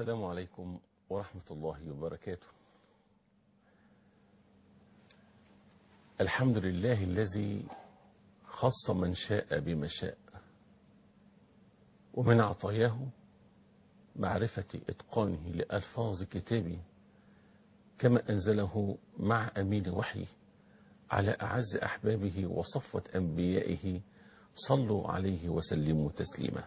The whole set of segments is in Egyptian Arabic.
السلام عليكم ورحمة الله وبركاته الحمد لله الذي خص من شاء بما شاء ومن عطاياه معرفة إتقانه لألفاظ كتابه كما أنزله مع أمين وحيه على أعز أحبابه وصفوة أنبيائه صلوا عليه وسلموا تسليما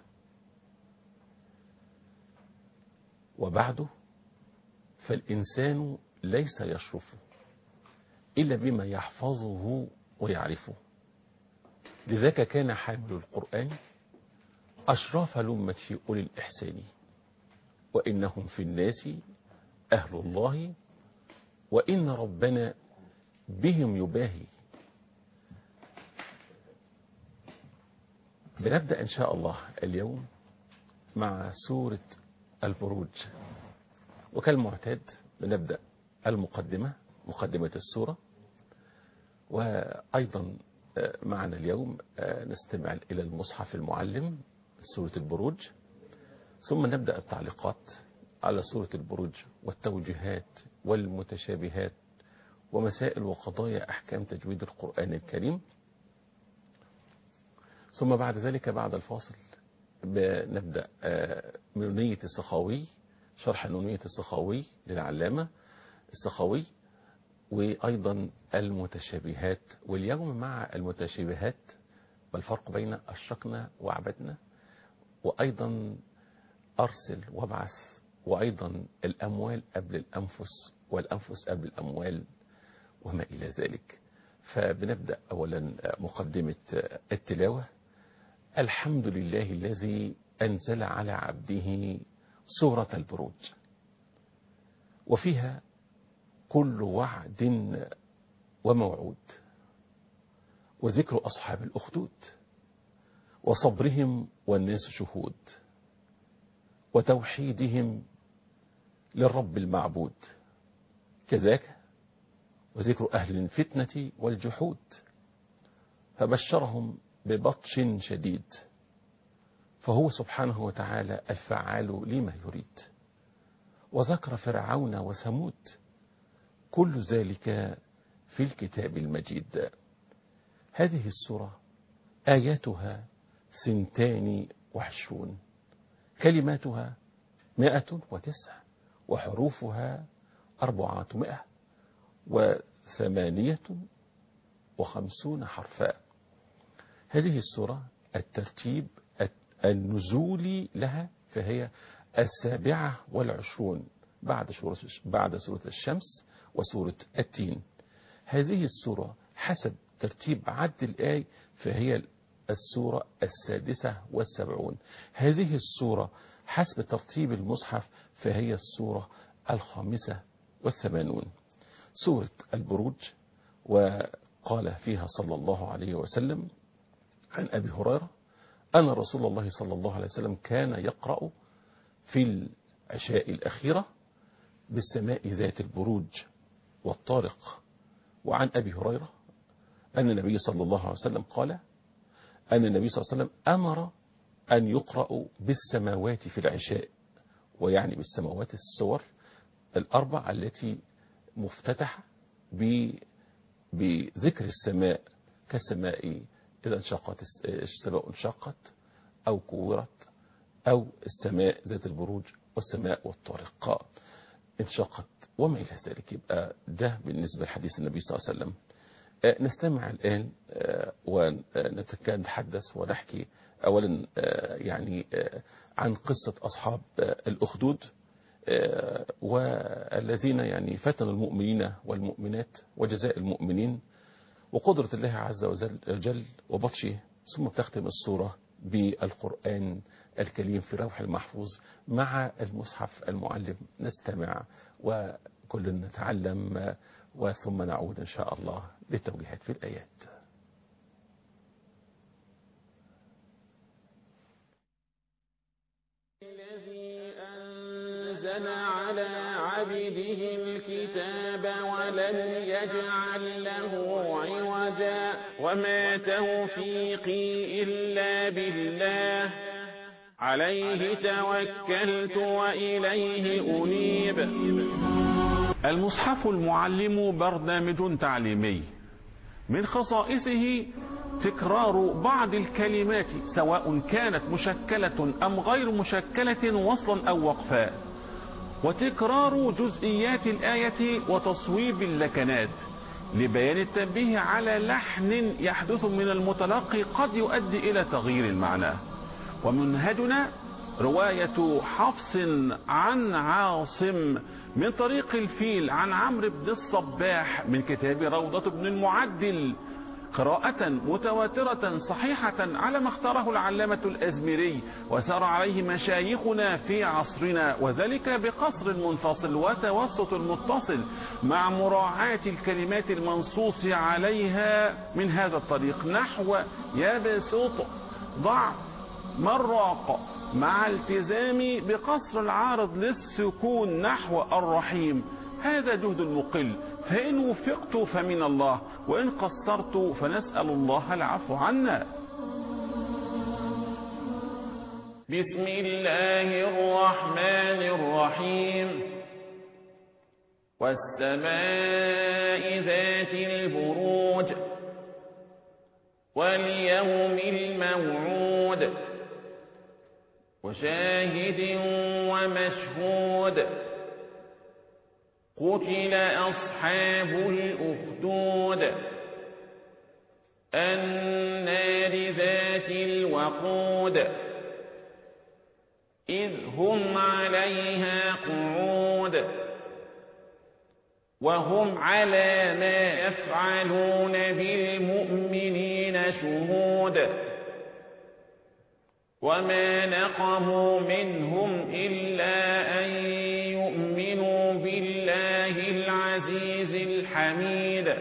وبعده فالإنسان ليس يشرف إلا بما يحفظه ويعرفه لذاك كان حامل القرآن أشراف لمة أولي الإحسان وإنهم في الناس أهل الله وإن ربنا بهم يباهي بنبدأ إن شاء الله اليوم مع سورة البروج وكالمعتاد بنبدأ المقدمة مقدمة السورة وأيضا معنا اليوم نستمع إلى المصحف المعلم سورة البروج ثم نبدأ التعليقات على سورة البروج والتوجيهات والمتشابهات ومسائل وقضايا أحكام تجويد القرآن الكريم ثم بعد ذلك بعد الفاصل بنبدأ من نونية السخاوي شرح نونية السخاوي للعلامة السخاوي وأيضا المتشابهات واليوم مع المتشابهات والفرق بين أشركنا وعبدنا وأيضا أرسل وابعث وأيضا الأموال قبل الأنفس والأنفس قبل الأموال وما إلى ذلك فبنبدأ أولا مقدمة التلاوة الحمد لله الذي أنزل على عبده سورة البروج وفيها كل وعد وموعود وذكر أصحاب الأخدود وصبرهم والناس شهود وتوحيدهم للرب المعبود كذاك وذكر أهل الفتنة والجحود فبشرهم ببطش شديد فهو سبحانه وتعالى الفعال لما يريد وذكر فرعون وثمود كل ذلك في الكتاب المجيد هذه السورة آياتها سنتان وعشرون كلماتها مائة وتسع وحروفها أربعمائة وثمانية وخمسون حرفا هذه السورة الترتيب النزولي لها فهي السابعة والعشرون بعد سورة, بعد سورة الشمس وسورة التين هذه السورة حسب ترتيب عد الآي فهي السورة السادسة والسبعون هذه السورة حسب ترتيب المصحف فهي السورة الخامسة والثمانون سورة البروج وقال فيها صلى الله عليه وسلم عن أبي هريرة أن رسول الله صلى الله عليه وسلم كان يقرأ في العشاء الأخيرة بالسماء ذات البروج والطارق وعن أبي هريرة أن النبي صلى الله عليه وسلم قال أن النبي صلى الله عليه وسلم أمر أن يقرأ بالسماوات في العشاء ويعني بالسماوات السور الأربع التي مفتتحة بذكر السماء كالسماء إذا انشقت السماء انشقت أو كورت أو السماء ذات البروج والسماء والطارق انشقت وما إلى ذلك يبقى ده بالنسبة لحديث النبي صلى الله عليه وسلم نستمع الآن ونتحدث ونحكي أولا يعني عن قصة أصحاب الأخدود والذين يعني فتنوا المؤمنين والمؤمنات وجزاء المؤمنين وقدرة الله عز وجل وبطشه ثم تختم السورة بالقرآن الكريم في روح المحفوظ مع المصحف المعلم نستمع وكل نتعلم وثم نعود إن شاء الله للتوجيهات في الآيات الذي أنزل على عبده الكتاب ولم يجعل له عوجا وما توفيقي إلا بالله عليه توكلت وإليه أنيب المصحف المعلم برنامج تعليمي من خصائصه تكرار بعض الكلمات سواء كانت مشكلة أم غير مشكلة وصلا أو وقفا وتكرار جزئيات الآية وتصويب اللكنات لبيان التنبيه على لحن يحدث من المتلقي قد يؤدي إلى تغيير المعنى ومنهجنا رواية حفص عن عاصم من طريق الفيل عن عمرو بن الصباح من كتاب روضة بن المعدل قراءة متواترة صحيحة على ما اختاره العلامة الأزمري وسار عليه مشايخنا في عصرنا وذلك بقصر منفصل وتوسط المتصل مع مراعاة الكلمات المنصوص عليها من هذا الطريق نحو يبسط ضع مراق مع التزام بقصر العارض للسكون نحو الرحيم هذا جهد المقل فإن وفقت فمن الله وإن قصرت فنسأل الله العفو عنا بسم الله الرحمن الرحيم والسماء ذات البروج واليوم الموعود وشاهد ومشهود قتل أصحاب الأخدود النار ذات الوقود إذ هم عليها قعود وهم على ما يفعلون بالمؤمنين شهود وما نقموا منهم إلا أن يؤمنوا بالله العزيز الحميد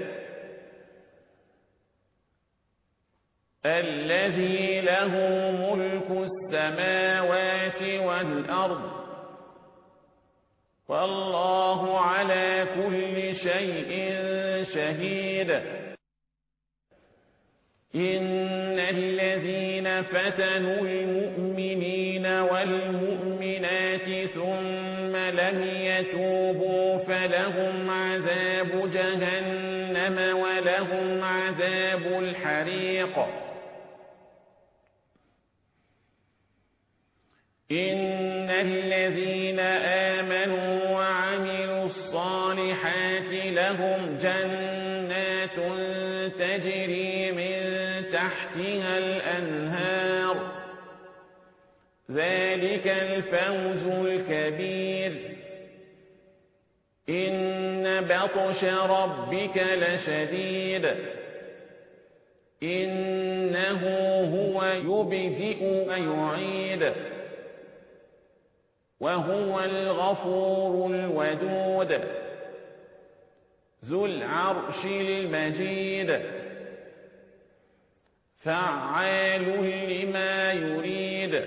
الذي له ملك السماوات والأرض والله على كل شيء شهيد إن الذين فتنوا المؤمنين والمؤمنات ثم لم يتوبوا فلهم عذاب جهنم ولهم عذاب الحريق إن الذين آمنوا وعملوا الصالحات لهم جنات تجري من تحتها الأنهار ذلك الفوز الكبير إن بطش ربك لشديد إنه هو يبدئ ويعيد وهو الغفور الودود ذو العرش المجيد فعال لما يريد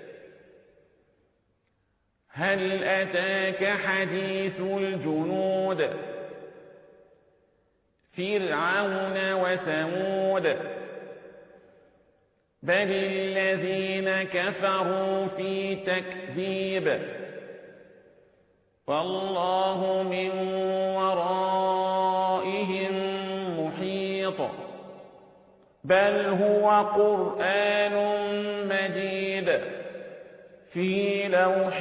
هل أتاك حديث الجنود فرعون وثمود بل الذين كفروا في تكذيب والله من ورائهم محيط بل هو قرآن مجيد في لوح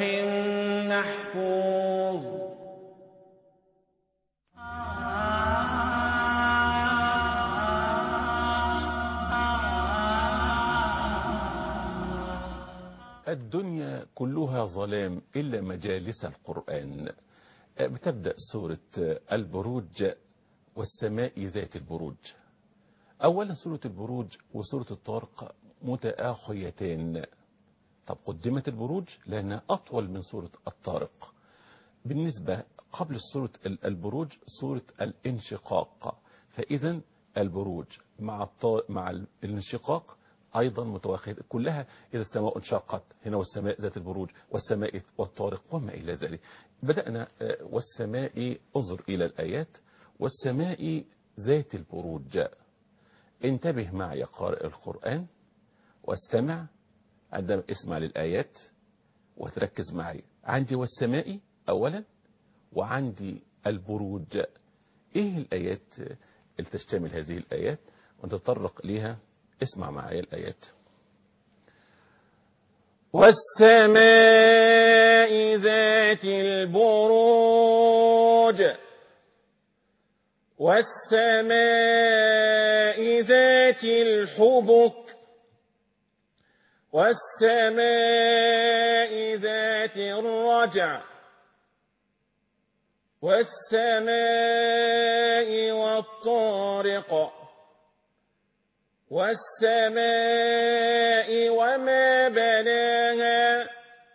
محفوظ الدنيا كلها ظلام إلا مجالس القرآن بتبدأ سورة البروج والسماء ذات البروج أولا سورة البروج وسورة الطارق متآخيتان طب قدمت البروج لأنها أطول من سورة الطارق بالنسبة قبل سورة البروج سورة الانشقاق فإذا البروج مع الط... مع الانشقاق أيضا متواخية كلها إذا السماء انشقت هنا والسماء ذات البروج والسماء والطارق وما إلى ذلك بدأنا والسماء انظر إلى الآيات والسماء ذات البروج انتبه معي قارئ القرآن واستمع عندما اسمع للآيات وتركز معي عندي والسماء أولا وعندي البروج إيه الآيات اللي تشتمل هذه الآيات ونتطرق ليها اسمع معي الآيات والسماء ذات البروج والسماء ذات الحبك والسماء ذات الرجع والسماء والطارق والسماء وما بناها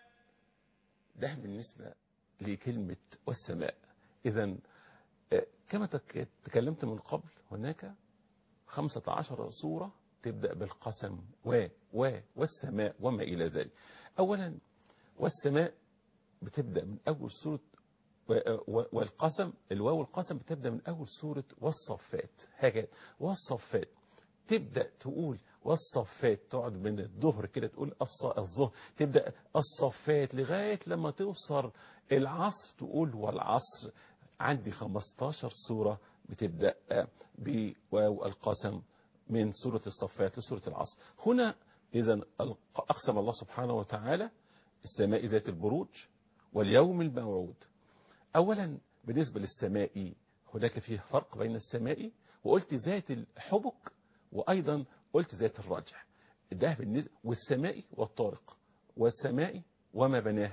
ده بالنسبة لكلمة والسماء إذا كما تك- تكلمت من قبل هناك خمسة عشر سورة تبدأ بالقسم و و والسماء وما إلى ذلك أولا والسماء بتبدأ من أول سورة و- و- والقسم الواو القسم بتبدأ من أول سورة والصفات هكذا والصفات تبدأ تقول والصفات تقعد من الظهر كده تقول الص- الظهر تبدأ الصفات لغاية لما توصل العصر تقول والعصر عندي 15 سورة بتبدأ بواو القسم من سورة الصفات لسورة العصر هنا إذا أقسم الله سبحانه وتعالى السماء ذات البروج واليوم الموعود أولا بالنسبة للسماء هناك فيه فرق بين السماء وقلت ذات الحبك وأيضا قلت ذات الرجع ده بالنسبة والسماء والطارق والسماء وما بناها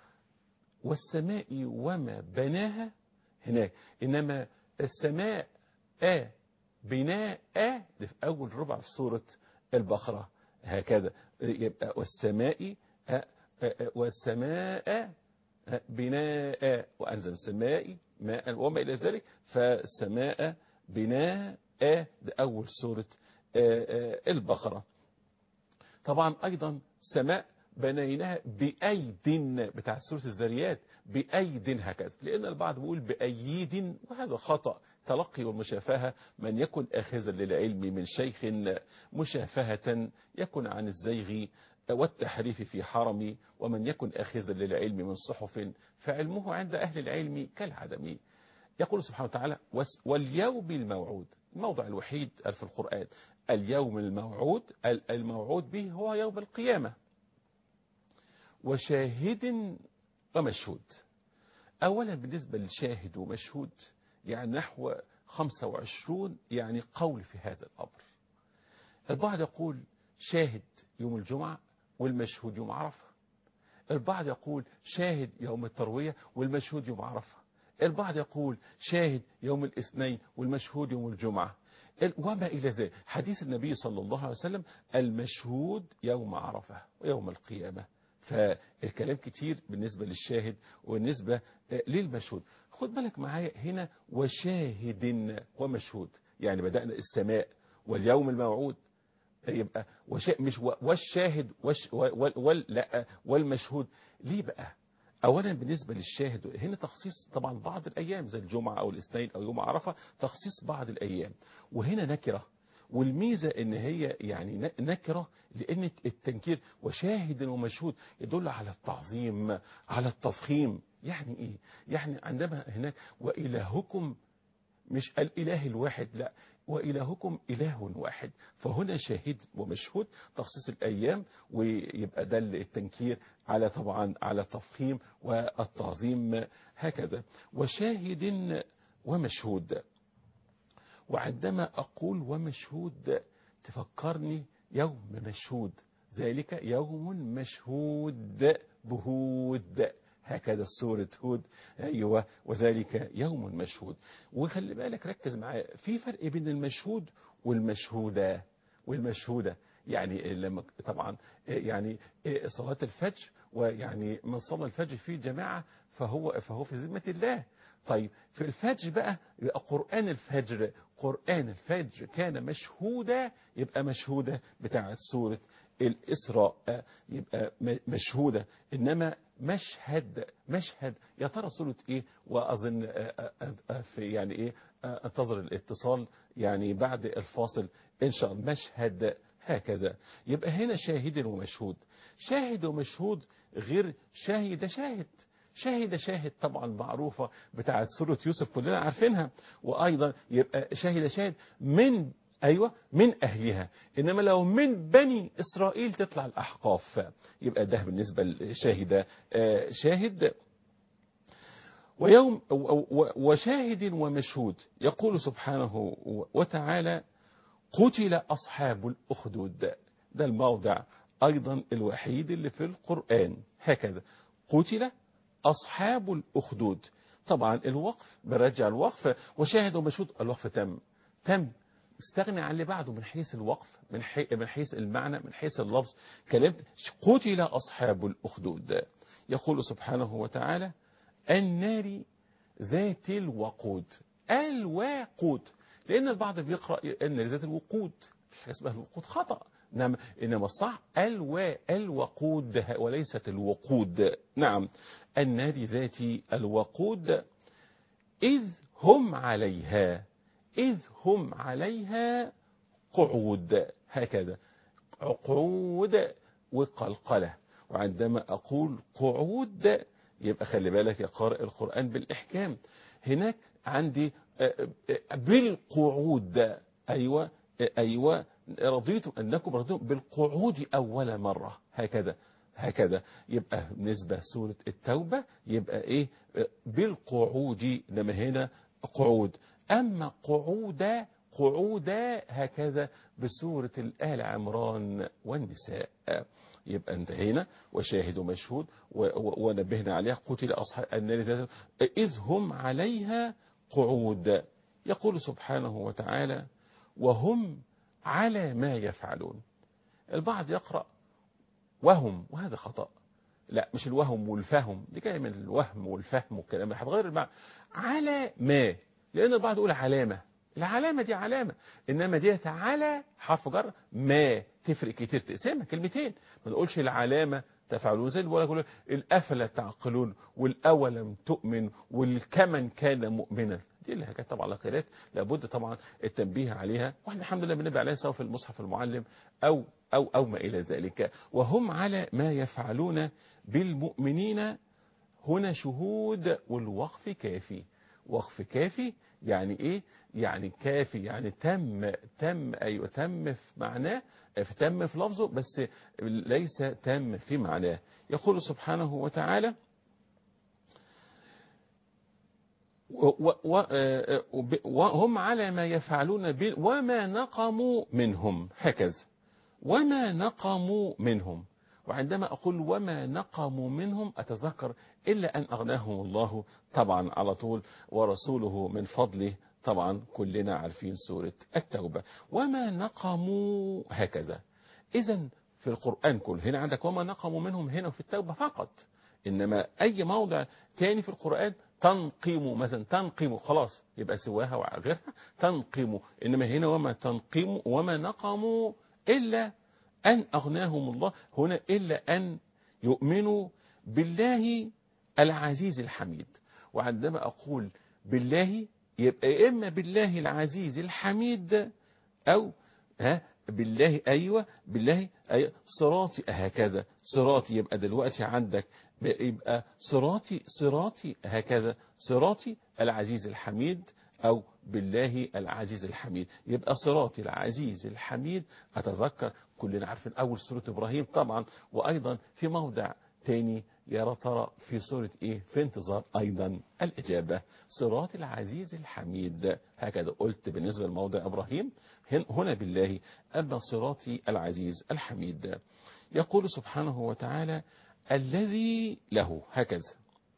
والسماء وما بناها هناك إنما السماء آ بناء آ ده في أول ربع في سورة البقرة هكذا يبقى والسماء آ آ والسماء آ بناء وأنزل السماء ماء وما إلى ذلك فالسماء بناء ده أول سورة البقرة طبعا أيضا سماء بنيناها بأيد بتاع سورة الذريات بأيد هكذا لأن البعض بيقول بأيد وهذا خطأ تلقي والمشافهة من يكن آخذا للعلم من شيخ مشافهة يكن عن الزيغ والتحريف في حرم ومن يكن آخذا للعلم من صحف فعلمه عند أهل العلم كالعدم يقول سبحانه وتعالى واليوم الموعود الموضع الوحيد في القرآن اليوم الموعود الموعود به هو يوم القيامة وشاهد ومشهود أولا بالنسبة لشاهد ومشهود يعني نحو 25 يعني قول في هذا الأمر البعض يقول شاهد يوم الجمعة والمشهود يوم عرفة البعض يقول شاهد يوم التروية والمشهود يوم عرفة البعض يقول شاهد يوم الاثنين والمشهود يوم الجمعة وما إلى ذلك حديث النبي صلى الله عليه وسلم المشهود يوم عرفة ويوم القيامة فالكلام كتير بالنسبة للشاهد وبالنسبة للمشهود خد بالك معايا هنا وشاهد ومشهود يعني بدأنا السماء واليوم الموعود يبقى وشا مش والشاهد وش وال وال لا والمشهود ليه بقى اولا بالنسبه للشاهد هنا تخصيص طبعا بعض الايام زي الجمعه او الاثنين او يوم عرفه تخصيص بعض الايام وهنا نكره والميزه ان هي يعني نكره لان التنكير وشاهد ومشهود يدل على التعظيم على التفخيم يعني ايه يعني عندما هناك والهكم مش الاله الواحد لا وإلهكم إله واحد فهنا شاهد ومشهود تخصيص الأيام ويبقى ده التنكير على طبعا على التفخيم والتعظيم هكذا وشاهد ومشهود وعندما أقول ومشهود تفكرني يوم مشهود ذلك يوم مشهود بهود هكذا سورة هود أيوة وذلك يوم مشهود وخلي بالك ركز معايا في فرق بين المشهود والمشهودة والمشهودة يعني لما طبعا يعني صلاة الفجر ويعني من صلى الفجر في جماعة فهو فهو في ذمة الله طيب في الفجر بقى يبقى قرآن الفجر قرآن الفجر كان مشهودا يبقى مشهودة بتاعت سورة الإسراء يبقى مشهودة إنما مشهد مشهد يا ترى سورة إيه وأظن في يعني إيه انتظر الاتصال يعني بعد الفاصل إن شاء الله مشهد هكذا يبقى هنا شاهد ومشهود شاهد ومشهود غير شاهد شاهد شاهد شاهد طبعا معروفة بتاعت سورة يوسف كلنا عارفينها وأيضا يبقى شاهد شاهد من أيوة من أهلها إنما لو من بني إسرائيل تطلع الأحقاف يبقى ده بالنسبة لشاهد شاهد ويوم وشاهد ومشهود يقول سبحانه وتعالى قتل أصحاب الأخدود ده الموضع أيضا الوحيد اللي في القرآن هكذا قتل أصحاب الأخدود طبعا الوقف برجع الوقف وشاهد ومشهود الوقف تم تم استغنى عن اللي بعده من حيث الوقف من, حي... من حيث المعنى من حيث اللفظ كلمت قتل أصحاب الأخدود يقول سبحانه وتعالى النار ذات الوقود الوقود لأن البعض بيقرأ النار ذات الوقود اسمها الوقود خطأ نعم إنما الصح الوا الوقود وليست الوقود نعم النار ذات الوقود إذ هم عليها إذ هم عليها قعود هكذا قعود وقلقلة وعندما أقول قعود يبقى خلي بالك يا قارئ القرآن بالإحكام هناك عندي بالقعود أيوة أيوة رضيتم أنكم رضيتم بالقعود أول مرة هكذا هكذا يبقى بالنسبة سورة التوبة يبقى إيه بالقعود لما هنا قعود أما قعودا قعودا هكذا بسورة الآل عمران والنساء يبقى انتهينا وشاهد ومشهود ونبهنا عليها قتل أصحاب النار إذ هم عليها قعود يقول سبحانه وتعالى وهم على ما يفعلون البعض يقرأ وهم وهذا خطأ لا مش الوهم والفهم دي جايه من الوهم والفهم والكلام هتغير المعنى على ما لأن البعض يقول علامة العلامة دي علامة إنما ديت على حرف جر ما تفرق كتير تقسمها كلمتين ما نقولش العلامة تفعلون زي اللي بيقول الأفلا تعقلون والأولم تؤمن والكمن كان مؤمنا دي اللي كانت طبعا القراءات لابد طبعا التنبيه عليها واحنا الحمد لله بنبقى عليها سواء في المصحف المعلم أو أو أو ما إلى ذلك وهم على ما يفعلون بالمؤمنين هنا شهود والوقف كافي وقف كافي يعني ايه يعني كافي يعني تم تم ايوه تم في معناه في تم في لفظه بس ليس تم في معناه يقول سبحانه وتعالى وهم على ما يفعلون وما نقموا منهم هكذا وما نقموا منهم وعندما أقول وما نقموا منهم أتذكر إلا أن أغناهم الله طبعا على طول ورسوله من فضله طبعا كلنا عارفين سورة التوبة وما نقموا هكذا إذا في القرآن كله هنا عندك وما نقموا منهم هنا في التوبة فقط إنما أي موضع تاني في القرآن تنقيم مثلا تنقيم خلاص يبقى سواها وغيرها تنقيم إنما هنا وما تنقيم وما نقموا إلا أن أغناهم الله هنا إلا أن يؤمنوا بالله العزيز الحميد وعندما أقول بالله يبقى إما بالله العزيز الحميد أو ها بالله أيوة بالله أيوة صراطي هكذا صراطي يبقى دلوقتي عندك يبقى صراطي صراطي هكذا صراطي العزيز الحميد أو بالله العزيز الحميد يبقى صراطي العزيز الحميد أتذكر كلنا عارفين أول سورة إبراهيم طبعا وأيضا في موضع تاني يا ترى في سورة إيه في انتظار أيضا الإجابة صراط العزيز الحميد هكذا قلت بالنسبة لموضع إبراهيم هنا بالله أما صراطي العزيز الحميد يقول سبحانه وتعالى الذي له هكذا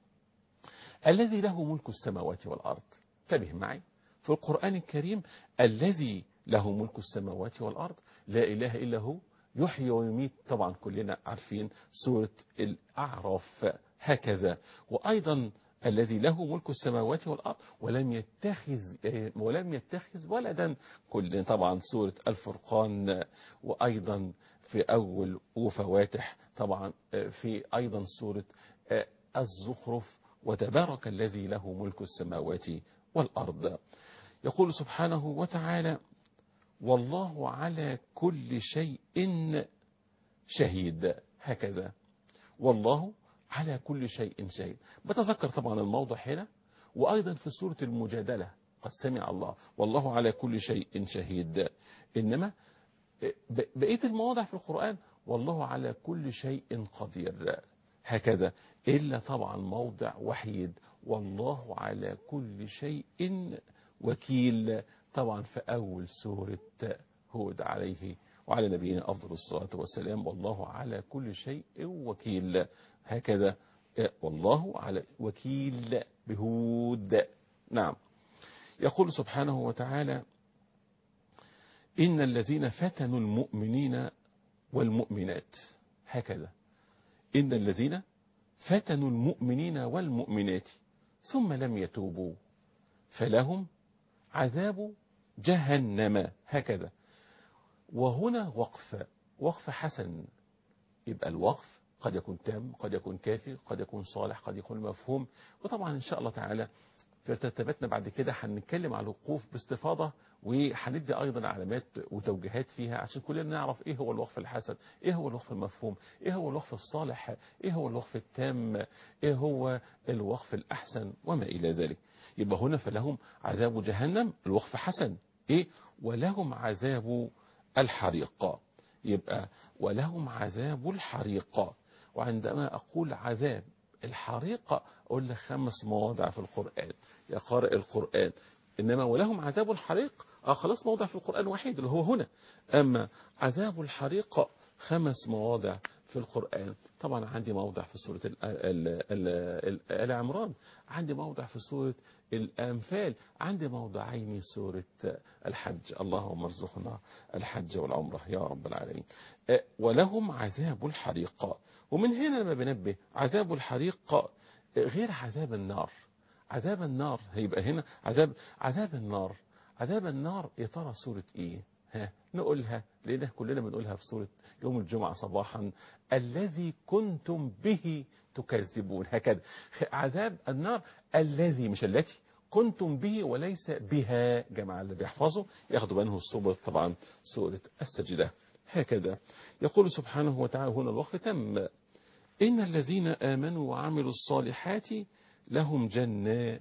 الذي له ملك السماوات والأرض انتبه معي في القرآن الكريم الذي له ملك السماوات والأرض لا إله إلا هو يحيي ويميت طبعا كلنا عارفين سورة الأعراف هكذا وأيضا الذي له ملك السماوات والأرض ولم يتخذ ولم يتخذ ولدا كل طبعا سورة الفرقان وأيضا في أول وفواتح طبعا في أيضا سورة الزخرف وتبارك الذي له ملك السماوات والأرض يقول سبحانه وتعالى والله على كل شيء شهيد هكذا والله على كل شيء شهيد بتذكر طبعا الموضع هنا وأيضا في سورة المجادلة قد سمع الله والله على كل شيء شهيد إنما بقية المواضع في القرآن والله على كل شيء قدير هكذا إلا طبعا موضع وحيد والله على كل شيء وكيل طبعا في أول سورة هود عليه وعلى نبينا أفضل الصلاة والسلام والله على كل شيء وكيل هكذا والله على وكيل بهود نعم يقول سبحانه وتعالى إن الذين فتنوا المؤمنين والمؤمنات هكذا إن الذين فتنوا المؤمنين والمؤمنات ثم لم يتوبوا فلهم عذاب جهنم هكذا وهنا وقف وقف حسن يبقى الوقف قد يكون تام قد يكون كافي قد يكون صالح قد يكون مفهوم وطبعا إن شاء الله تعالى في ترتيباتنا بعد كده هنتكلم على الوقوف باستفاضة وهندي أيضا علامات وتوجيهات فيها عشان كلنا نعرف إيه هو الوقف الحسن إيه هو الوقف المفهوم إيه هو الوقف الصالح إيه هو الوقف التام إيه هو الوقف الأحسن وما إلى ذلك يبقى هنا فلهم عذاب جهنم الوقف حسن إيه ولهم عذاب الحريق يبقى ولهم عذاب الحريق وعندما أقول عذاب الحريق أقول لك خمس مواضع في القرآن يا قارئ القرآن إنما ولهم عذاب الحريق آه خلاص موضع في القرآن وحيد اللي هو هنا أما عذاب الحريق خمس مواضع في القرآن طبعا عندي موضع في سورة آل عمران عندي موضع في سورة الأنفال عندي موضعين سورة الحج اللهم ارزقنا الحج والعمرة يا رب العالمين ولهم عذاب الحريق ومن هنا لما بنبه عذاب الحريق غير عذاب النار عذاب النار هيبقى هنا عذاب عذاب النار عذاب النار يا ترى سورة ايه ها نقولها لأن كلنا بنقولها في سورة يوم الجمعة صباحا الذي كنتم به تكذبون هكذا عذاب النار الذي مش التي كنتم به وليس بها جماعة اللي بيحفظوا ياخدوا بينه الصورة طبعا سورة السجدة هكذا يقول سبحانه وتعالى هنا الوقت تم إن الذين آمنوا وعملوا الصالحات لهم جنات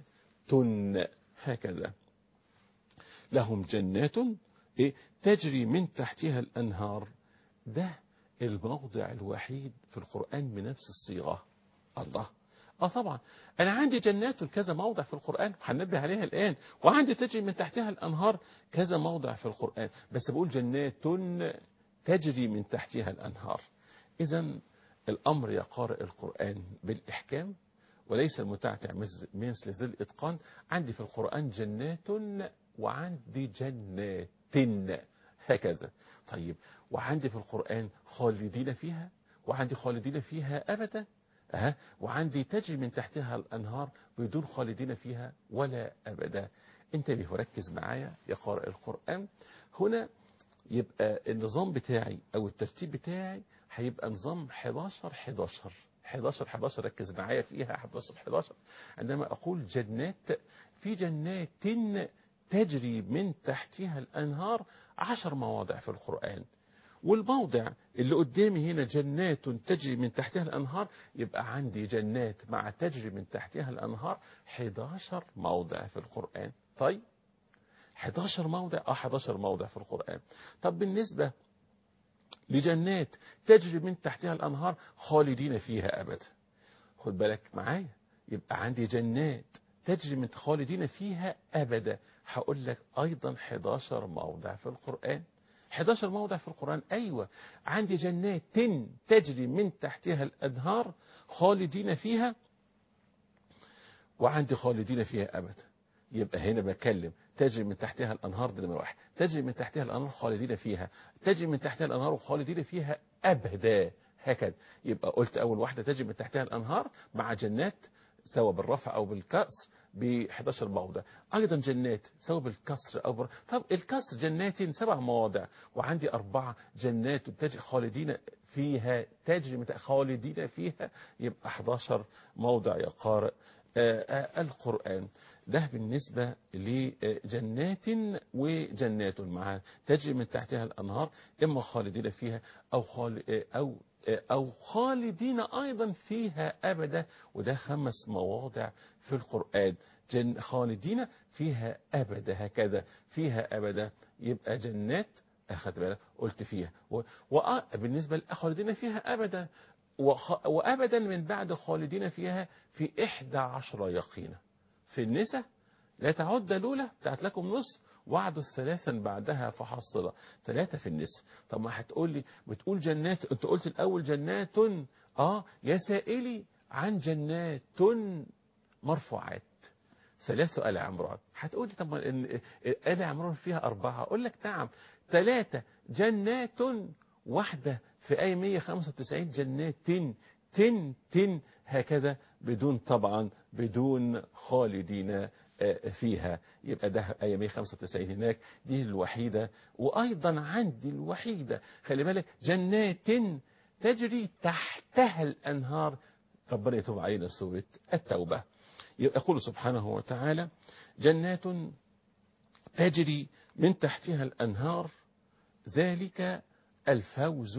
هكذا لهم جنات إيه؟ تجري من تحتها الأنهار ده الموضع الوحيد في القرآن بنفس الصيغة الله اه طبعا انا عندي جنات كذا موضع في القرآن هننبه عليها الآن وعندي تجري من تحتها الأنهار كذا موضع في القرآن بس بقول جنات تجري من تحتها الأنهار إذا الأمر يا قارئ القرآن بالإحكام وليس المتعتع مثل ذي الإتقان عندي في القرآن جنات وعندي جنات هكذا طيب وعندي في القرآن خالدين فيها وعندي خالدين فيها أبدا أه؟ وعندي تجري من تحتها الأنهار بدون خالدين فيها ولا أبدا انتبه وركز معايا يا قارئ القرآن هنا يبقى النظام بتاعي أو الترتيب بتاعي هيبقى نظام 11 11 11 11 ركز معايا فيها 11 11 عندما أقول جنات في جنات تجري من تحتها الأنهار عشر مواضع في القرآن والموضع اللي قدامي هنا جنات تجري من تحتها الأنهار يبقى عندي جنات مع تجري من تحتها الأنهار 11 موضع في القرآن طيب 11 موضع اه 11 موضع في القرآن طب بالنسبة لجنات تجري من تحتها الأنهار خالدين فيها أبدا خد بالك معايا يبقى عندي جنات تجري من خالدين فيها أبدا هقول لك أيضا 11 موضع في القرآن 11 موضع في القرآن أيوة عندي جنات تجري من تحتها الأنهار خالدين فيها وعندي خالدين فيها أبدا يبقى هنا بكلم تجري من تحتها الأنهار ده نمرة واحد تجري من تحتها الأنهار خالدين فيها تجري من تحتها الأنهار خالدين فيها أبدا هكذا يبقى قلت أول واحدة تجري من تحتها الأنهار مع جنات سواء بالرفع أو بالكسر ب 11 موضع أيضا جنات سواء بالكسر أو بر... طب الكسر جنات سبع مواضع وعندي أربعة جنات تجري خالدين فيها تجري من خالدين فيها يبقى 11 موضع يا قارئ القرآن ده بالنسبة لجنات وجنات مع تجري من تحتها الأنهار إما خالدين فيها أو, خال أو أو خالدين أيضا فيها أبدا وده خمس مواضع في القرآن جن خالدين فيها أبدا هكذا فيها أبدا يبقى جنات أخذ بالك قلت فيها و... وبالنسبة للخالدين فيها أبدا وخ... وأبدا من بعد خالدين فيها في إحدى عشر يقينا في النساء لا تعد الأولى بتاعت لكم نصف وعد ثلاثا بعدها فحصل ثلاثة في النساء طب ما هتقول لي بتقول جنات انت قلت الأول جنات اه يا سائلي عن جنات مرفوعات ثلاث آل عمران هتقول لي طب ما إن آل عمران فيها أربعة أقول لك نعم ثلاثة جنات واحدة في آية 195 جنات تن تن هكذا بدون طبعا بدون خالدين فيها يبقى ده آية 195 هناك دي الوحيدة وأيضا عندي الوحيدة خلي بالك جنات تجري تحتها الأنهار ربنا يتوب علينا سورة التوبة يقول سبحانه وتعالى جنات تجري من تحتها الأنهار ذلك الفوز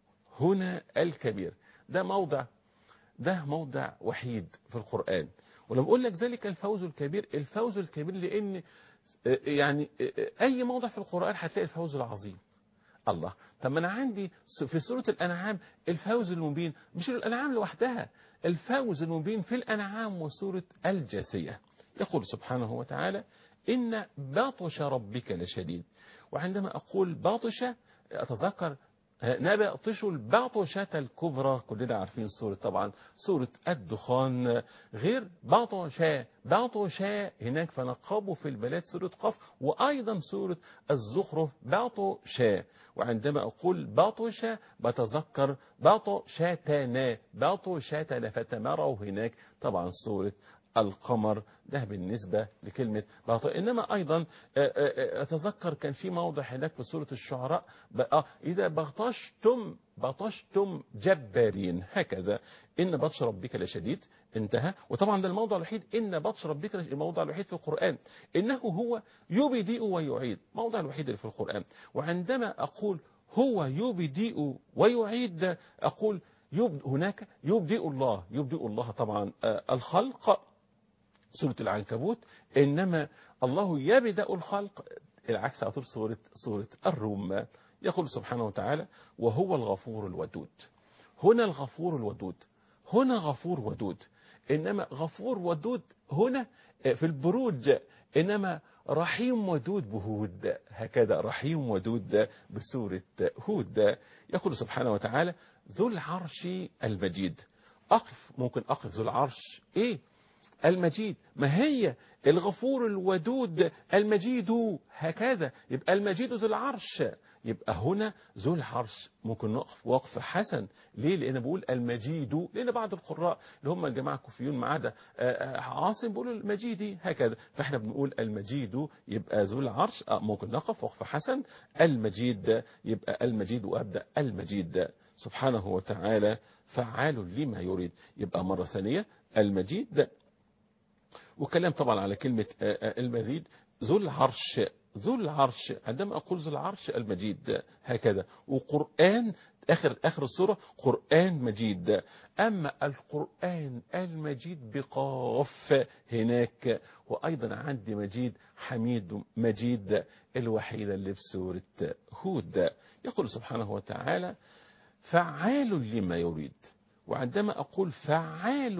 هنا الكبير ده موضع ده موضع وحيد في القرآن ولما أقول لك ذلك الفوز الكبير الفوز الكبير لأن يعني أي موضع في القرآن هتلاقي الفوز العظيم الله طب ما أنا عندي في سورة الأنعام الفوز المبين مش الأنعام لوحدها الفوز المبين في الأنعام وسورة الجاثية يقول سبحانه وتعالى إن باطش ربك لشديد وعندما أقول باطش أتذكر نبطش البطشة الكبرى كلنا عارفين سورة طبعا سورة الدخان غير بطشة بطشة هناك فنقابوا في البلاد سورة قف وأيضا سورة الزخرف بطشة وعندما أقول بطشة بتذكر بطشتنا بطشتنا فتمروا هناك طبعا سورة القمر ده بالنسبة لكلمة باطل إنما أيضا أتذكر كان في موضع هناك في سورة الشعراء بقى إذا بطشتم بطشتم جبارين هكذا إن بطش ربك لشديد انتهى وطبعا ده الموضع الوحيد إن بطش ربك الموضع الوحيد في القرآن إنه هو يبدئ ويعيد موضع الوحيد اللي في القرآن وعندما أقول هو يبدئ ويعيد أقول يبدأ هناك يبدئ الله يبدئ الله طبعا الخلق سورة العنكبوت إنما الله يبدأ الخلق العكس على طول سورة, سورة الروم يقول سبحانه وتعالى وهو الغفور الودود هنا الغفور الودود هنا غفور ودود إنما غفور ودود هنا في البروج إنما رحيم ودود بهود هكذا رحيم ودود بسورة هود يقول سبحانه وتعالى ذو العرش المجيد أقف ممكن أقف ذو العرش إيه المجيد ما هي الغفور الودود المجيد هكذا يبقى المجيد ذو العرش يبقى هنا ذو العرش ممكن نقف وقف حسن ليه لان بقول المجيد لان بعض القراء اللي هم الجماعه الكوفيون ما عدا عاصم بيقولوا المجيدي هكذا فاحنا بنقول المجيد يبقى ذو العرش ممكن نقف وقف حسن المجيد يبقى المجيد وابدا المجيد سبحانه وتعالى فعال لما يريد يبقى مره ثانيه المجيد وكلام طبعا على كلمة المزيد ذو العرش ذو العرش عندما أقول ذو العرش المجيد هكذا وقرآن آخر, آخر السورة قرآن مجيد أما القرآن المجيد بقاف هناك وأيضا عندي مجيد حميد مجيد الوحيدة اللي في سورة هود يقول سبحانه وتعالى فعال لما يريد وعندما أقول فعال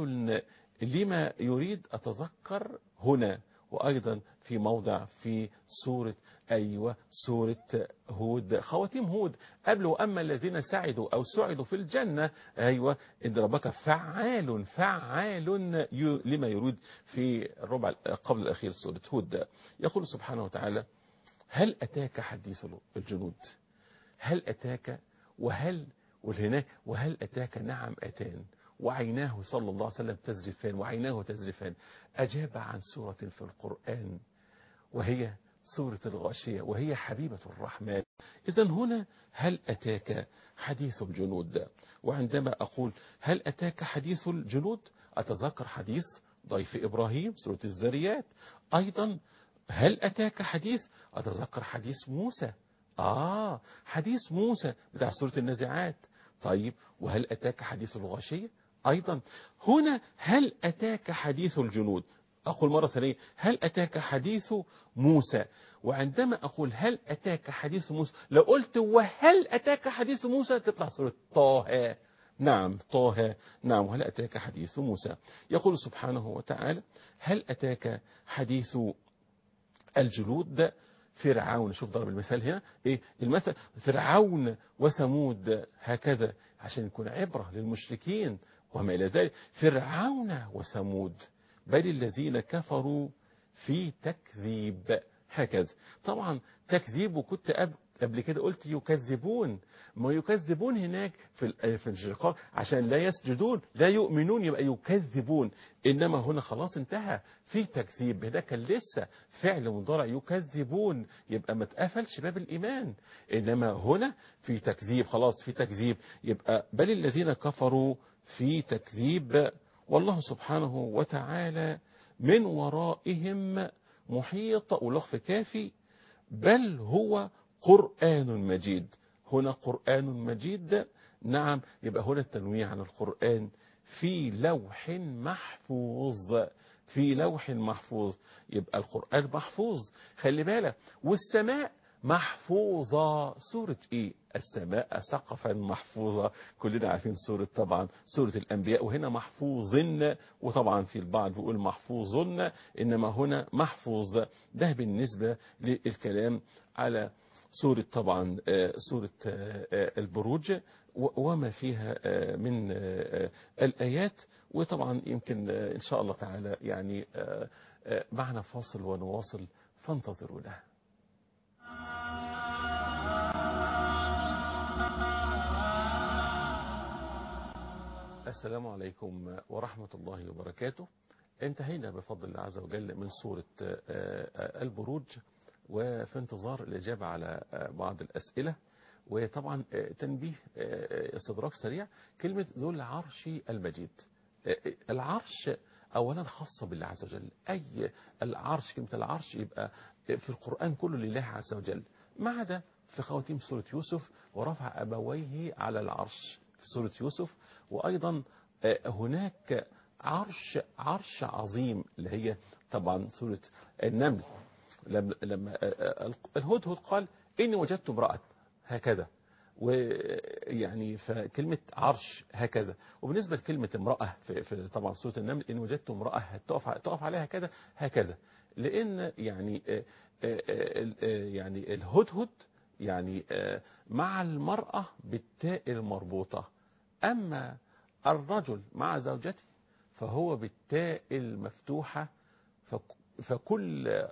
لما يريد أتذكر هنا وأيضا في موضع في سورة أيوة سورة هود خواتيم هود قبل وأما الذين سعدوا أو سعدوا في الجنة أيوة إن ربك فعال فعال لما يريد في الربع قبل الأخير سورة هود يقول سبحانه وتعالى هل أتاك حديث الجنود هل أتاك وهل والهناك وهل أتاك نعم أتان وعيناه صلى الله عليه وسلم تزرفان وعيناه تزرفان أجاب عن سورة في القرآن وهي سورة الغاشية وهي حبيبة الرحمن إذا هنا هل أتاك حديث الجنود وعندما أقول هل أتاك حديث الجنود أتذكر حديث ضيف إبراهيم سورة الزريات أيضا هل أتاك حديث أتذكر حديث موسى آه حديث موسى بتاع سورة النازعات طيب وهل أتاك حديث الغاشية أيضا هنا هل أتاك حديث الجنود أقول مرة ثانية هل أتاك حديث موسى وعندما أقول هل أتاك حديث موسى لو قلت وهل أتاك حديث موسى تطلع سورة طه نعم طه نعم وهل أتاك حديث موسى يقول سبحانه وتعالى هل أتاك حديث الجلود فرعون شوف ضرب المثال هنا ايه المثل فرعون وثمود هكذا عشان يكون عبرة للمشركين وما إلى ذلك فرعون وثمود بل الذين كفروا في تكذيب هكذا طبعا تكذيب وكنت قبل قبل كده قلت يكذبون ما يكذبون هناك في في الشقاق عشان لا يسجدون لا يؤمنون يبقى يكذبون انما هنا خلاص انتهى في تكذيب ده كان لسه فعل مضارع يكذبون يبقى ما اتقفلش باب الايمان انما هنا في تكذيب خلاص في تكذيب يبقى بل الذين كفروا في تكذيب والله سبحانه وتعالى من ورائهم محيط ولغف كافي بل هو قرآن مجيد هنا قرآن مجيد نعم يبقى هنا التنويه عن القرآن في لوح محفوظ في لوح محفوظ يبقى القرآن محفوظ خلي بالك والسماء محفوظة سورة ايه السماء سقفا محفوظة كلنا عارفين سورة طبعا سورة الأنبياء وهنا محفوظن وطبعا في البعض بيقول محفوظن إنما هنا محفوظ ده بالنسبة للكلام على سورة طبعا سورة البروج وما فيها من الآيات وطبعا يمكن إن شاء الله تعالى يعني معنا فاصل ونواصل فانتظروا له السلام عليكم ورحمة الله وبركاته انتهينا بفضل الله عز وجل من سورة البروج وفي انتظار الإجابة على بعض الأسئلة وطبعا تنبيه استدراك سريع كلمة ذو العرش المجيد العرش أولا خاصة بالله عز وجل أي العرش كلمة العرش يبقى في القرآن كله لله عز وجل ما عدا في خواتيم سورة يوسف ورفع أبويه على العرش في سورة يوسف وأيضا هناك عرش عرش عظيم اللي هي طبعا سورة النمل لما, لما الهدهد قال إني وجدت امرأة هكذا ويعني فكلمة عرش هكذا وبالنسبة لكلمة امرأة في, في طبعا سورة النمل إن وجدت امرأة تقف تقف عليها كذا هكذا لأن يعني يعني الهدهد يعني مع المرأة بالتاء المربوطة أما الرجل مع زوجته فهو بالتاء المفتوحة فكل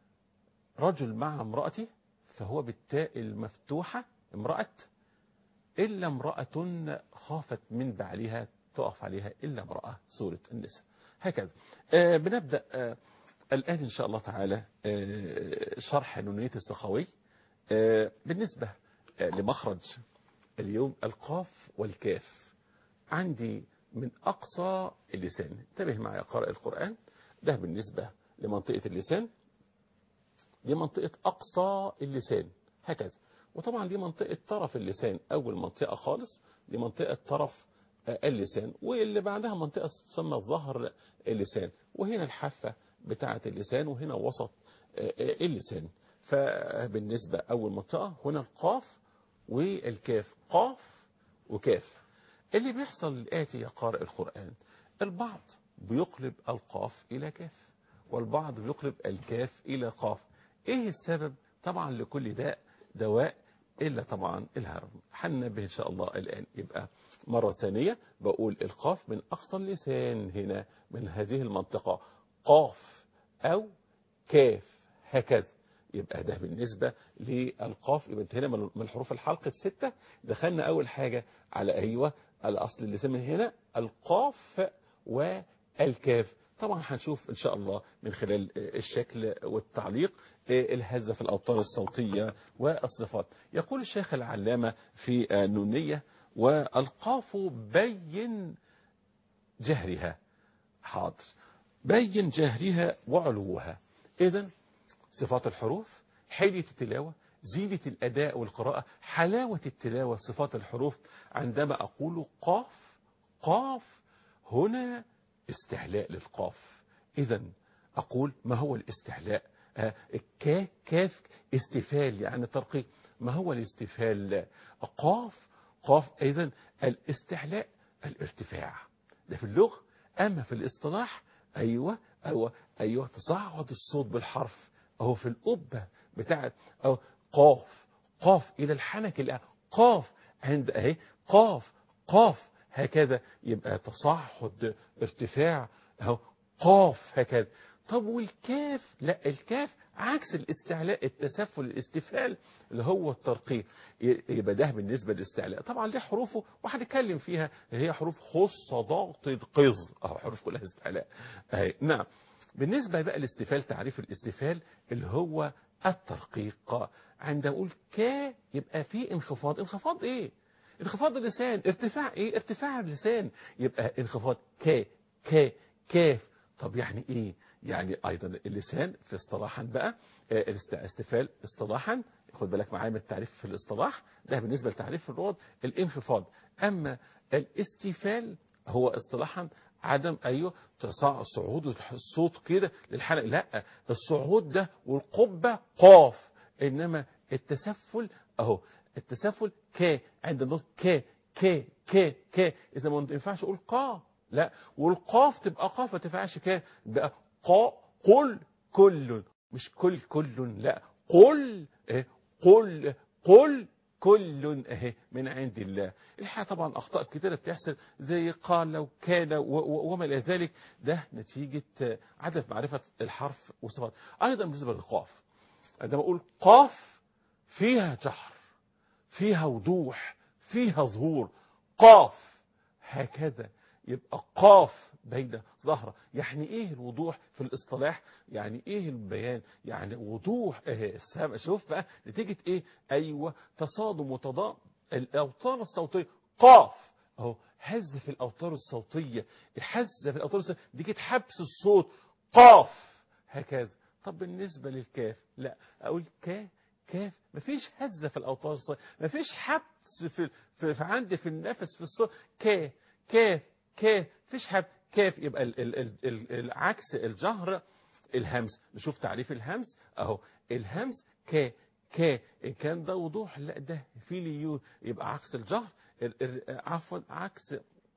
رجل مع امرأته فهو بالتاء المفتوحة امرأة إلا امرأة خافت من بعلها تقف عليها إلا امرأة سورة النساء هكذا آه بنبدأ آه الآن إن شاء الله تعالى آه شرح نونية السخاوي آه بالنسبة آه لمخرج اليوم القاف والكاف عندي من أقصى اللسان انتبه معي قارئ القرآن ده بالنسبة لمنطقة اللسان دي منطقة أقصى اللسان هكذا وطبعا دي منطقة طرف اللسان أول منطقة خالص دي منطقة طرف اللسان واللي بعدها منطقة تسمى ظهر اللسان وهنا الحافة بتاعة اللسان وهنا وسط اللسان فبالنسبة أول منطقة هنا القاف والكاف قاف وكاف اللي بيحصل الآتي يا قارئ القرآن البعض بيقلب القاف إلى كاف والبعض بيقلب الكاف إلى قاف إيه السبب طبعا لكل داء دواء إلا طبعا الهرم هننبه إن شاء الله الآن يبقى مرة ثانية بقول القاف من أقصى اللسان هنا من هذه المنطقة قاف أو كاف هكذا يبقى ده بالنسبة للقاف يبقى انتهينا من الحروف الحلق الستة دخلنا أول حاجة على أيوة الأصل اللسان من هنا القاف والكاف طبعا هنشوف إن شاء الله من خلال الشكل والتعليق الهزة في الأوتار الصوتية والصفات يقول الشيخ العلامة في نونية والقاف بين جهرها حاضر بين جهرها وعلوها إذا صفات الحروف حيلة التلاوة زينة الأداء والقراءة حلاوة التلاوة صفات الحروف عندما أقول قاف قاف هنا استعلاء للقاف إذا أقول ما هو الاستعلاء آه، كا كاف استفال يعني ترقيق ما هو الاستفال قاف قاف إذا الاستعلاء الارتفاع ده في اللغة أما في الاصطلاح أيوة أيوة أيوة تصاعد الصوت بالحرف أهو في القبة بتاعت أو قاف قاف إلى الحنك الآن قاف عند أهي قاف قاف هكذا يبقى تصاعد ارتفاع أهو قاف هكذا طب والكاف لا الكاف عكس الاستعلاء التسفل الاستفال اللي هو الترقيق يبقى ده بالنسبة للاستعلاء طبعا ليه حروفه وهنتكلم فيها هي حروف خص ضغط قز اهو حروف كلها استعلاء اهي نعم بالنسبة بقى الاستفال تعريف الاستفال اللي هو الترقيق عندما اقول كا يبقى في انخفاض انخفاض ايه انخفاض اللسان ارتفاع ايه ارتفاع اللسان يبقى انخفاض كا كا كاف طب يعني ايه يعني ايضا اللسان في اصطلاحا بقى آه، الاست- الاستفال اصطلاحا خد بالك معايا من التعريف في الاصطلاح ده بالنسبه لتعريف الروض الانخفاض اما الاستفال هو اصطلاحا عدم ايوه تصاع صعود الصوت كده للحلق لا الصعود ده والقبه قاف انما التسفل اهو التسفل ك عند النطق ك ك ك ك اذا ما ينفعش اقول قا لا والقاف تبقى قاف ما تنفعش ك بقى قا قل كل مش كل كل لا قل إيه قل قل كل اهي من عند الله الحقيقه طبعا اخطاء كتيره بتحصل زي قال لو كان و- و- وما الى ذلك ده نتيجه آه، عدم معرفه الحرف وصفات ايضا بالنسبه للقاف عندما اقول قاف فيها جهر فيها وضوح فيها ظهور قاف هكذا يبقى قاف بين ظهره يعني ايه الوضوح في الاصطلاح يعني ايه البيان يعني وضوح ايه السامع شوف بقى نتيجة ايه ايوه تصادم وتضاد الاوتار الصوتية قاف اهو هز في الاوتار الصوتية الحز في الاوتار الصوتية دي كده حبس الصوت قاف هكذا طب بالنسبة للكاف لا اقول كا كاف مفيش هزة في الأوتار الصوتية مفيش حبس في, في, في عندي في النفس في الصوت كا كاف كاف مفيش حبس كاف يبقى ال ال ال ال العكس الجهر الهمس نشوف تعريف الهمس اهو الهمس كا كا إن كان ده وضوح لا ده في ليون يبقى عكس الجهر ال- ال- عفوا عكس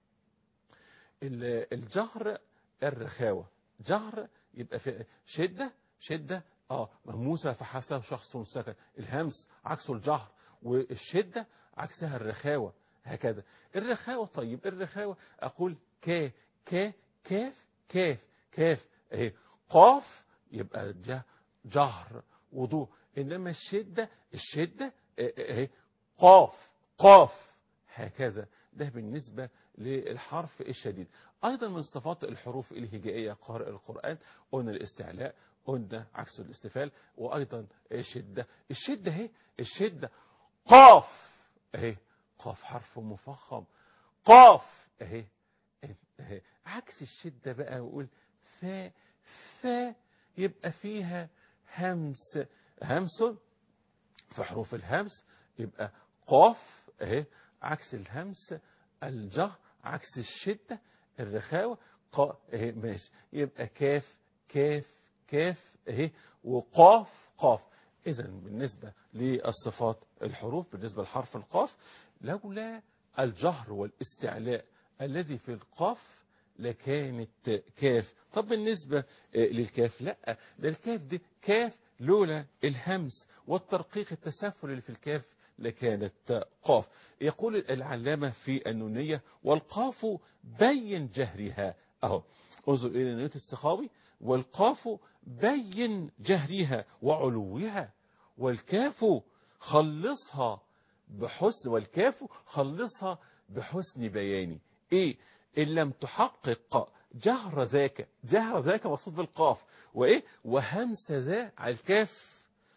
ال- الجهر الرخاوة جهر يبقى في شدة شدة اه مهموسة فحسب شخص سكن الهمس عكسه الجهر والشدة عكسها الرخاوة هكذا الرخاوة طيب الرخاوة أقول كا كا كاف كاف كاف اهي قاف يبقى جه جهر وضوء إنما الشدة الشدة اهي قاف قاف هكذا ده بالنسبة للحرف الشديد أيضا من صفات الحروف الهجائية قارئ القرآن قلنا الاستعلاء قلنا عكس الاستفال وأيضا الشدة الشدة اهي الشدة قاف اهي قاف حرف مفخم قاف اهي اهي عكس الشدة بقى ويقول فا فا يبقى فيها همس همس في حروف الهمس يبقى قاف اهي عكس الهمس الجهر عكس الشدة الرخاوة قا اهي ماشي يبقى كاف كاف كاف اهي وقاف قاف اذا بالنسبة للصفات الحروف بالنسبة لحرف القاف لولا الجهر والاستعلاء الذي في القاف لكانت كاف طب بالنسبة للكاف لا ده الكاف دي كاف لولا الهمس والترقيق التسافل اللي في الكاف لكانت قاف يقول العلامة في النونية والقاف بين جهرها أهو انظر إلى نونية السخاوي والقاف بين جهرها وعلوها والكاف خلصها بحسن والكاف خلصها بحسن بياني ايه ان لم تحقق جهر ذاك جهر ذاك مقصود بالقاف وايه وهمس ذا على الكاف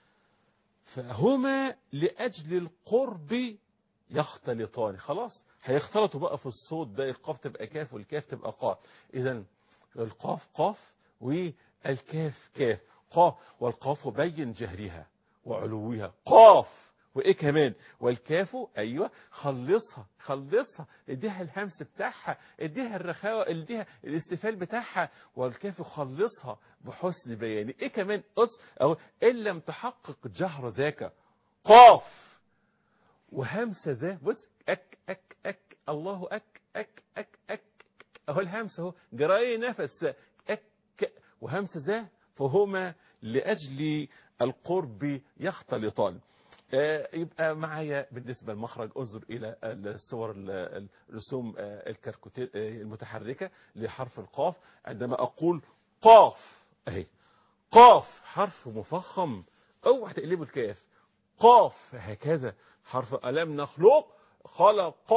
فهما لأجل القرب يختلطان خلاص هيختلطوا بقى في الصوت ده القاف تبقى كاف والكاف تبقى قاف إذا القاف قاف والكاف كاف قاف والقاف بين جهرها وعلوها قاف وايه كمان والكاف ايوه خلصها خلصها اديها الهمس بتاعها اديها الرخاوه اديها الاستفال بتاعها والكاف خلصها بحسن بيان ايه كمان قص او ان لم تحقق جهر ذاك قاف وهمسه ذا بص اك اك اك الله اك اك اك اك اهو الهمس اهو جراي نفس اك وهمس ذا فهما لاجل القرب يختلطان آه، يبقى معايا بالنسبة للمخرج انظر إلى الصور ال- الرسوم آه، الكركوتي- آه، المتحركة لحرف القاف عندما أقول قاف أهي قاف حرف مفخم اوعى تقلبه الكاف قاف هكذا حرف ألم نخلق خلق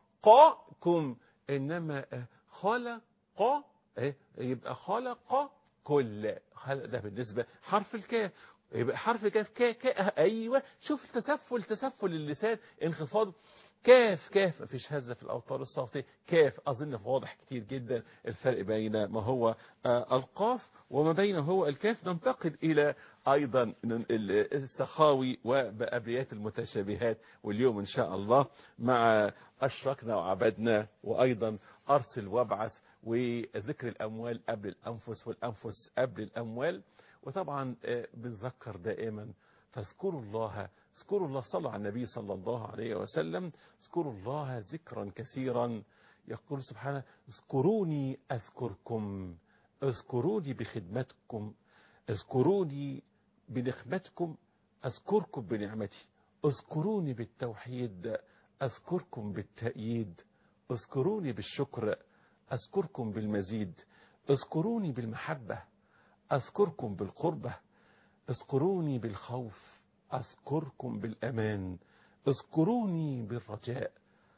قاكم إنما آه، خلق إيه؟ يبقى خلق كل خلق ده بالنسبة حرف الكاف يبقى حرف كاف كا كا ايوه شوف التسفل تسفل اللسان انخفاض كاف كاف مفيش هزه في الاوتار الصوتيه كاف اظن واضح كتير جدا الفرق بين ما هو آه، القاف وما بين هو الكاف ننتقل الى ايضا ال- السخاوي وبابيات المتشابهات واليوم ان شاء الله مع اشركنا وعبدنا وايضا ارسل وابعث وذكر الاموال قبل الانفس والانفس قبل الاموال وطبعا آه، بنذكر دائما فاذكروا الله اذكروا الله صلوا على النبي صلى الله عليه وسلم اذكروا الله ذكرا كثيرا يقول سبحانه اذكروني اذكركم اذكروني بخدمتكم اذكروني بنخمتكم اذكركم بنعمتي اذكروني بالتوحيد اذكركم بالتأييد اذكروني بالشكر اذكركم بالمزيد اذكروني بالمحبه أذكركم بالقربة اذكروني بالخوف أذكركم بالأمان اذكروني بالرجاء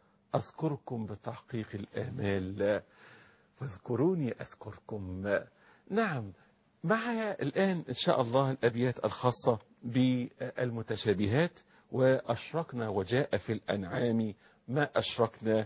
أذكركم بتحقيق الآمال فاذكروني أذكركم نعم معي الآن إن شاء الله الأبيات الخاصة بالمتشابهات وأشركنا وجاء في الأنعام ما أشركنا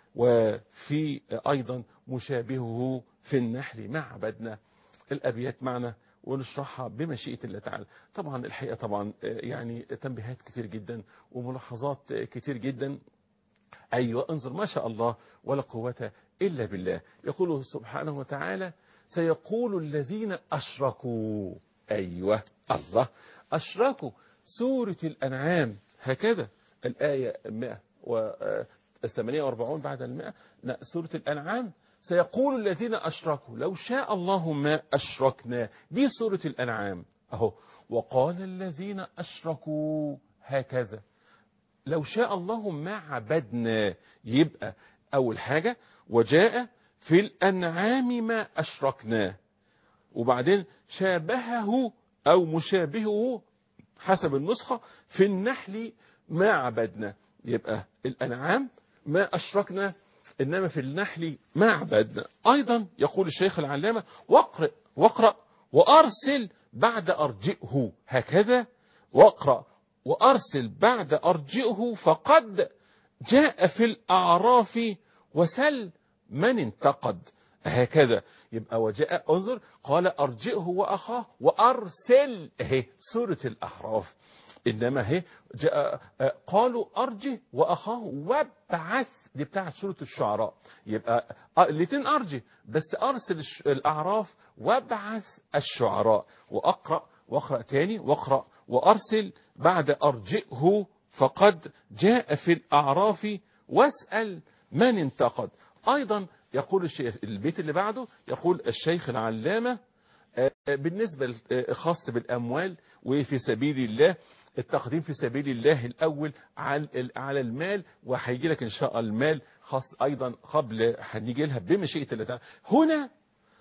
وفي أيضا مشابهه في النحل ما عبدنا الأبيات معنا ونشرحها بمشيئة الله تعالى طبعا الحقيقة طبعا يعني تنبيهات كتير جدا وملاحظات كتير جدا أيوة انظر ما شاء الله ولا قوة إلا بالله يقول سبحانه وتعالى سيقول الذين أشركوا أيوة الله أشركوا سورة الأنعام هكذا الآية 148 بعد المئة لا، سورة الأنعام سيقول الذين أشركوا لو شاء الله ما أشركنا دي سورة الأنعام أهو وقال الذين أشركوا هكذا لو شاء الله ما عبدنا يبقى أول حاجة وجاء في الأنعام ما أشركناه وبعدين شابهه أو مشابهه حسب النسخة في النحل ما عبدنا يبقى الأنعام ما أشركنا إنما في النحل ما عبدنا أيضا يقول الشيخ العلامة واقرأ واقرأ وأرسل بعد أرجئه هكذا واقرأ وأرسل بعد أرجئه فقد جاء في الأعراف وسل من انتقد هكذا يبقى وجاء انظر قال أرجئه وأخاه وأرسل اهي سورة الأحراف إنما هي جاء آه، قالوا أرجه وأخاه وابعث دي بتاعت سورة الشعراء يبقى آه، الاثنين أرجه بس أرسل الش- الأعراف وابعث الشعراء وأقرأ واقرأ تاني واقرأ وأرسل بعد أرجئه فقد جاء في الأعراف واسأل من انتقد أيضا يقول الشيخ البيت اللي بعده يقول الشيخ العلامة آه، بالنسبة ل- آه، خاص بالأموال وفي سبيل الله التقديم في سبيل الله الأول على على المال وهيجي لك إن شاء الله المال خاص أيضا قبل هنيجي لها بمشيئة الله تعالى هنا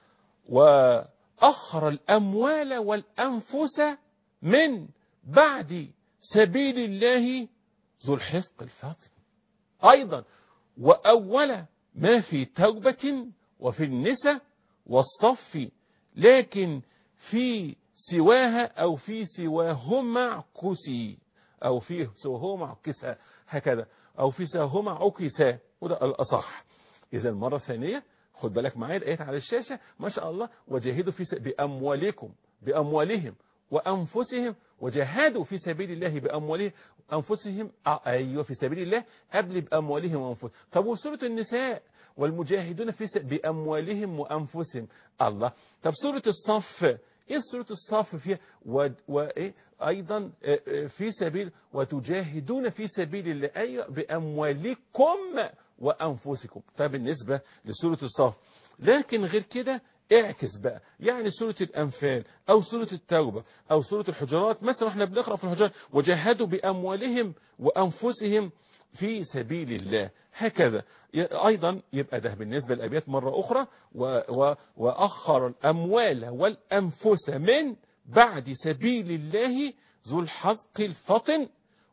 وأخر الأموال والأنفس من بعد سبيل الله ذو الحسق الفاطم أيضا وأول ما في توبة وفي النساء والصف لكن في سواها أو في سواهما عكسي أو في سواهما عكسا هكذا أو في سواهما عكسا وده الأصح إذا المرة الثانية خد بالك معايا الآيات على الشاشة ما شاء الله وجاهدوا في س- بأموالكم بأموالهم وأنفسهم وجاهدوا في سبيل الله بأموالهم أنفسهم آه أيوة في سبيل الله قبل بأموالهم وأنفسهم طب وسورة النساء والمجاهدون في س... بأموالهم وأنفسهم الله طب سورة الصف ايه سورة الصف فيها و... وإيه أيضا آه، آه، في سبيل وتجاهدون في سبيل الله أيوة بأموالكم وأنفسكم طب بالنسبة لسورة الصف لكن غير كده اعكس بقى يعني سورة الأنفال أو سورة التوبة أو سورة الحجرات مثلا احنا بنقرأ في الحجرات وجاهدوا بأموالهم وأنفسهم في سبيل الله هكذا ي- أيضا يبقى ده بالنسبة للأبيات مرة أخرى و و وأخر الأموال والأنفس من بعد سبيل الله ذو الحق الفطن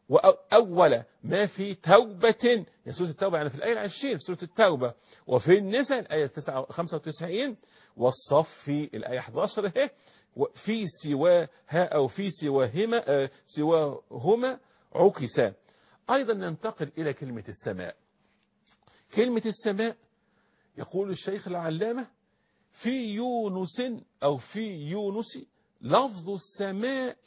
وأول ما في توبة يا سورة التوبة يعني في الآية العشرين في سورة التوبة وفي النساء الآية 95 والصف في الآية 11 اهي في سواها أو في سواهما آه، سواهما عكسا أيضا ننتقل إلى كلمة السماء كلمة السماء يقول الشيخ العلامة في يونس أو في يونس لفظ السماء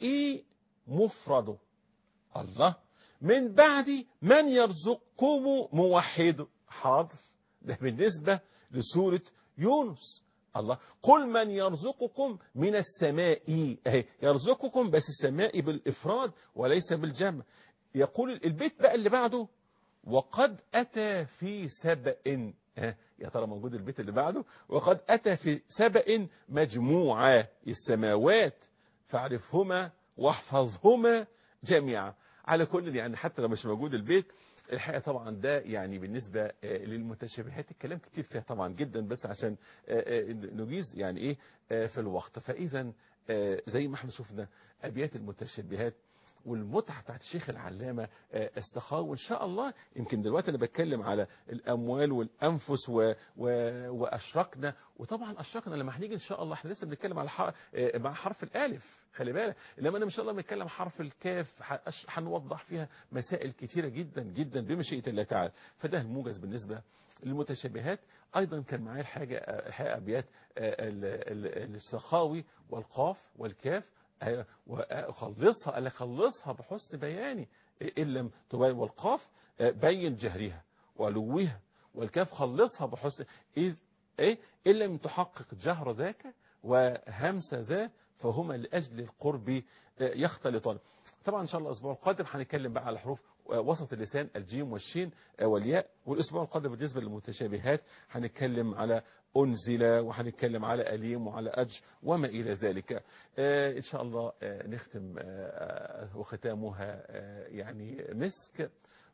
مفرد الله من بعد من يرزقكم موحد حاضر ده بالنسبة لسورة يونس الله قل من يرزقكم من السماء اهي يرزقكم بس السماء بالإفراد وليس بالجمع يقول البيت بقى اللي بعده وقد أتى في سبأ ها، يا ترى موجود البيت اللي بعده وقد أتى في سبأ مجموعة السماوات فاعرفهما واحفظهما جميعا على كل يعني حتى لو مش موجود البيت الحقيقة طبعا ده يعني بالنسبة آه، للمتشابهات الكلام كتير فيها طبعا جدا بس عشان آه، آه، نجيز يعني ايه آه، في الوقت فإذا آه، زي ما احنا شفنا أبيات المتشابهات والمتعة بتاعت الشيخ العلامة آه، السخاوي وإن شاء الله يمكن دلوقتي أنا بتكلم على الأموال والأنفس و... و... وأشركنا وطبعا أشركنا لما هنيجي إن شاء الله احنا لسه بنتكلم على ح... آه، مع حرف الألف خلي بالك لما أنا إن شاء الله بنتكلم حرف الكاف هأش- هنوضح فيها مسائل كتيرة جدا جدا بمشيئة الله تعالى فده الموجز بالنسبة للمتشابهات أيضا كان معايا الحاجة آه، الحقيقة أبيات آه، ال- ال- السخاوي والقاف والكاف أيوة، وخلصها قال لك خلصها بحسن بياني إن لم تبين والقاف آه، بين جهرها ولوها والكاف خلصها بحسن إذ إيه إن لم تحقق جهر ذاك وهمس ذا فهما لأجل القرب آه، يختلطان طبعا إن شاء الله الأسبوع القادم هنتكلم بقى على حروف آه، وسط اللسان الجيم والشين آه، والياء والأسبوع القادم بالنسبة للمتشابهات هنتكلم على أنزل وهنتكلم على أليم وعلى أج وما إلى ذلك آه، إن شاء الله آه، نختم آه، آه، وختامها آه، يعني مسك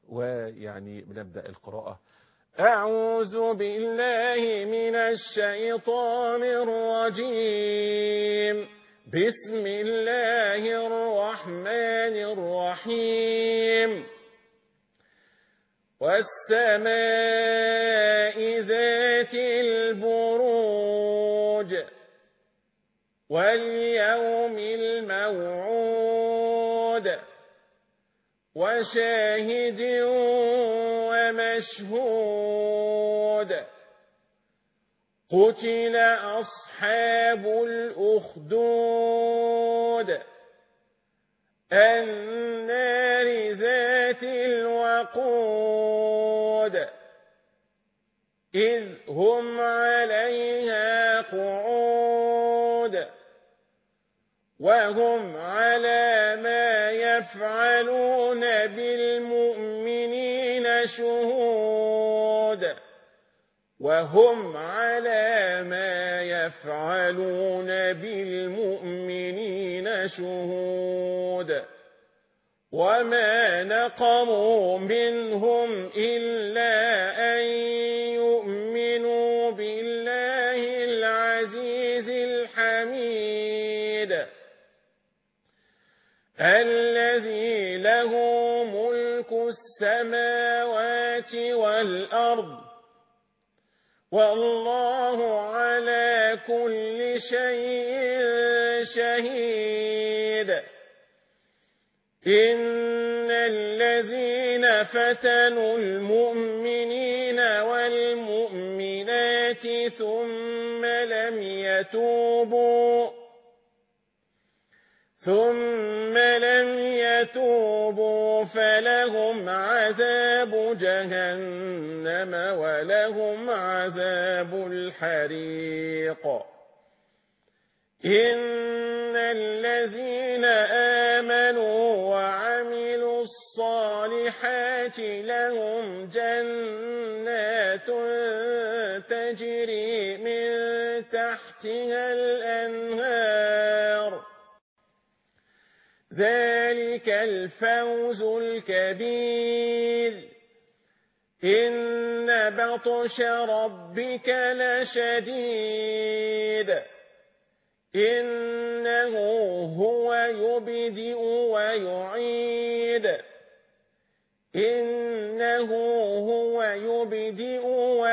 ويعني بنبدأ القراءة أعوذ بالله من الشيطان الرجيم بسم الله الرحمن الرحيم والسماء ذات البروج واليوم الموعود وشاهد ومشهود قتل أصحاب الأخدود النار ذات الوقود إذ هم عليها قعود وهم على ما يفعلون بالمؤمنين شهود وهم على ما يفعلون بالمؤمنين شهود وما نقموا منهم إلا أن يؤمنوا بالله العزيز الحميد الذي له ملك السماوات والأرض والله على كل شيء شهيد إن الذين فتنوا المؤمنين والمؤمنات ثم لم يتوبوا ثم لم يتوبوا فلهم عذاب جهنم ولهم عذاب الحريق إن الذين آمنوا وعملوا الصالحات لهم جنات تجري من تحتها الأنهار ذلك الفوز الكبير إن بطش ربك لشديد إنه هو يبدئ ويعيد إنه هو يبدئ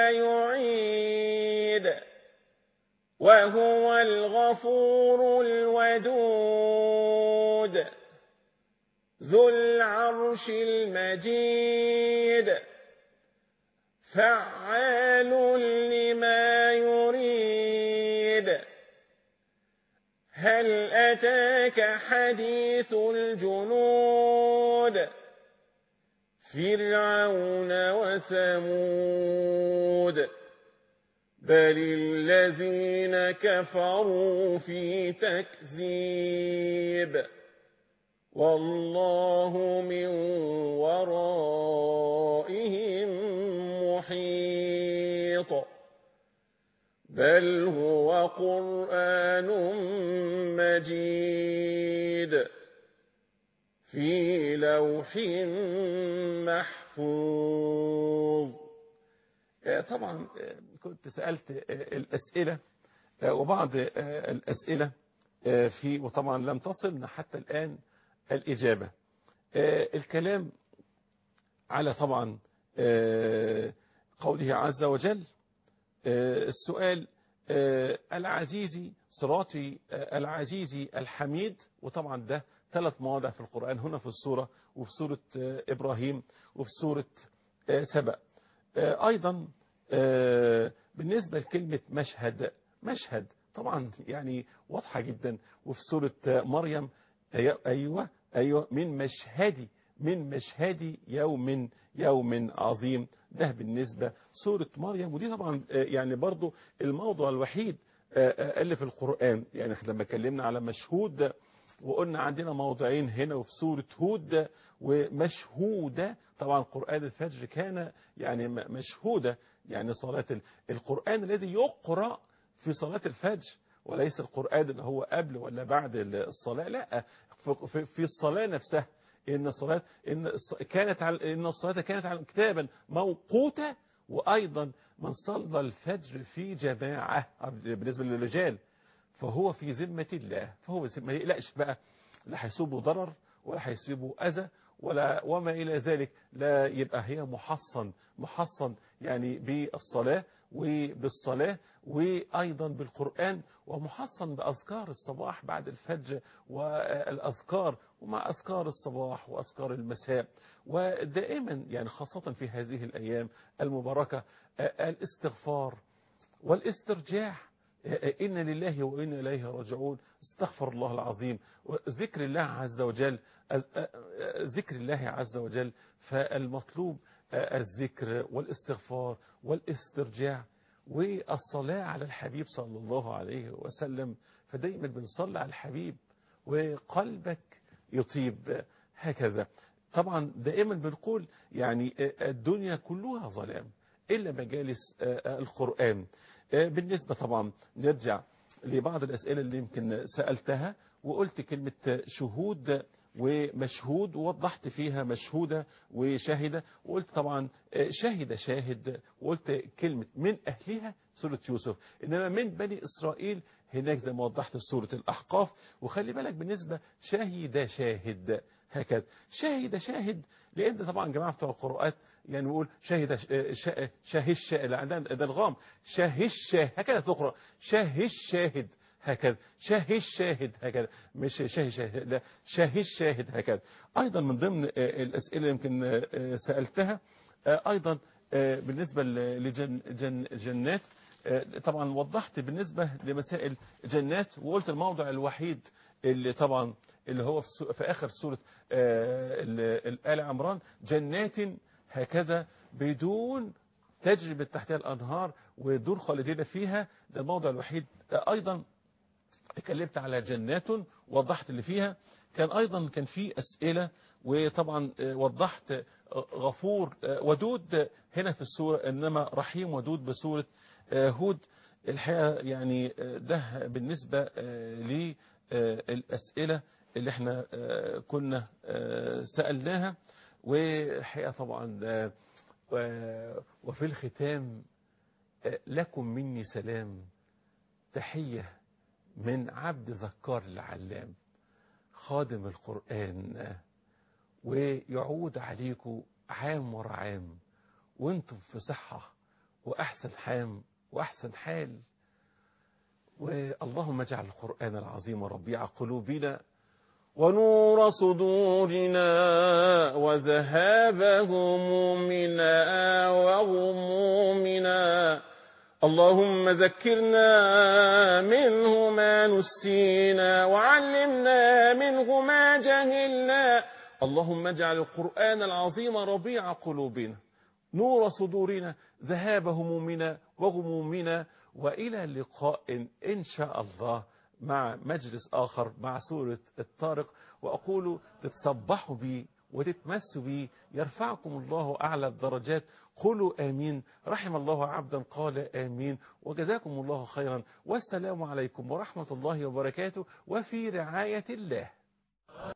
ويعيد وهو الغفور الودود ذو العرش المجيد فعال لما يريد هل أتاك حديث الجنود فرعون وثمود بل الذين كفروا في تكذيب والله من ورائهم محيط بل هو قرآن مجيد في لوح محفوظ طبعا كنت سألت الأسئلة وبعض الأسئلة في وطبعا لم تصلنا حتى الآن الإجابة الكلام على طبعا قوله عز وجل السؤال العزيزي صراطي العزيزي الحميد وطبعا ده ثلاث مواضع في القرآن هنا في السورة وفي سورة إبراهيم وفي سورة سبأ أيضا بالنسبة لكلمة مشهد مشهد طبعا يعني واضحة جدا وفي سورة مريم أيوة أيوة من مشهدي من مشهد يوم يوم عظيم ده بالنسبة سورة مريم ودي طبعا يعني برضو الموضوع الوحيد اللي في القرآن يعني احنا لما اتكلمنا على مشهود وقلنا عندنا موضعين هنا وفي سورة هود ومشهودة طبعا قرآن الفجر كان يعني مشهودة يعني صلاة القرآن الذي يقرأ في صلاة الفجر وليس القرآن اللي هو قبل ولا بعد الصلاة لا في الصلاة نفسها إن الصلاة إن كانت على إن الصلاة كانت على كتابا موقوتة وأيضا من صلى الفجر في جماعة بالنسبة للرجال فهو في ذمة الله فهو ما يقلقش بقى لا هيصيبه ضرر ولا هيصيبه أذى ولا وما إلى ذلك لا يبقى هي محصن محصن يعني بالصلاة وبالصلاة وأيضا بالقرآن ومحصن بأذكار الصباح بعد الفجر والأذكار ومع أذكار الصباح وأذكار المساء ودائما يعني خاصة في هذه الأيام المباركة الاستغفار والاسترجاع إن لله وإنا إليه راجعون استغفر الله العظيم ذكر الله عز وجل ذكر الله عز وجل فالمطلوب الذكر والاستغفار والاسترجاع والصلاة على الحبيب صلى الله عليه وسلم فدايما بنصلي على الحبيب وقلبك يطيب هكذا طبعا دائما بنقول يعني الدنيا كلها ظلام إلا مجالس القرآن بالنسبة طبعا نرجع لبعض الأسئلة اللي يمكن سألتها وقلت كلمة شهود ومشهود ووضحت فيها مشهودة وشاهدة وقلت طبعا شاهد شاهد وقلت كلمة من أهلها سورة يوسف إنما من بني إسرائيل هناك زي ما وضحت سورة الأحقاف وخلي بالك بالنسبة شاهد شاهد هكذا شاهد شاهد لأن طبعا جماعة بتوع القراءات يعني بيقول شاهد شاهش لا عندنا ده الغام شاهش هكذا تقرأ شاهش شاهد هكذا شاهش شاهد هكذا مش شاهش شاهد لا شاهش شاهد هكذا أيضا من ضمن الأسئلة يمكن سألتها أيضا بالنسبة لجنات طبعا وضحت بالنسبة لمسائل جنات وقلت الموضع الوحيد اللي طبعا اللي هو في, سو- في آخر سورة آه، ال- ال- آل عمران جنات هكذا بدون تجري من تحتها الأنهار ودور خالدين فيها ده الموضع الوحيد آه، أيضا اتكلمت على جنات وضحت اللي فيها كان أيضا كان في أسئلة وطبعا آه، وضحت آه، غفور آه، ودود آه، هنا في السورة إنما رحيم ودود بسورة آه، هود الحقيقة يعني آه، ده بالنسبة للأسئلة اللي احنا آه، كنا آه، سألناها والحقيقة طبعا آه، و- وفي الختام آه، لكم مني سلام تحية من عبد ذكار العلام خادم القرآن ويعود عليكم عام ورا عام وانتم في صحة وأحسن حام وأحسن حال واللهم اجعل القرآن العظيم ربيع قلوبنا ونور صدورنا وذهاب همومنا وغمومنا اللهم ذكرنا منه ما نسينا وعلمنا منه ما جهلنا اللهم اجعل القرآن العظيم ربيع قلوبنا نور صدورنا ذهاب همومنا وغمومنا وإلى لقاء إن شاء الله مع مجلس آخر مع سورة الطارق وأقول تتصبحوا بي وتتمسوا بي يرفعكم الله أعلى الدرجات قولوا آمين رحم الله عبدا قال آمين وجزاكم الله خيرا والسلام عليكم ورحمة الله وبركاته وفي رعاية الله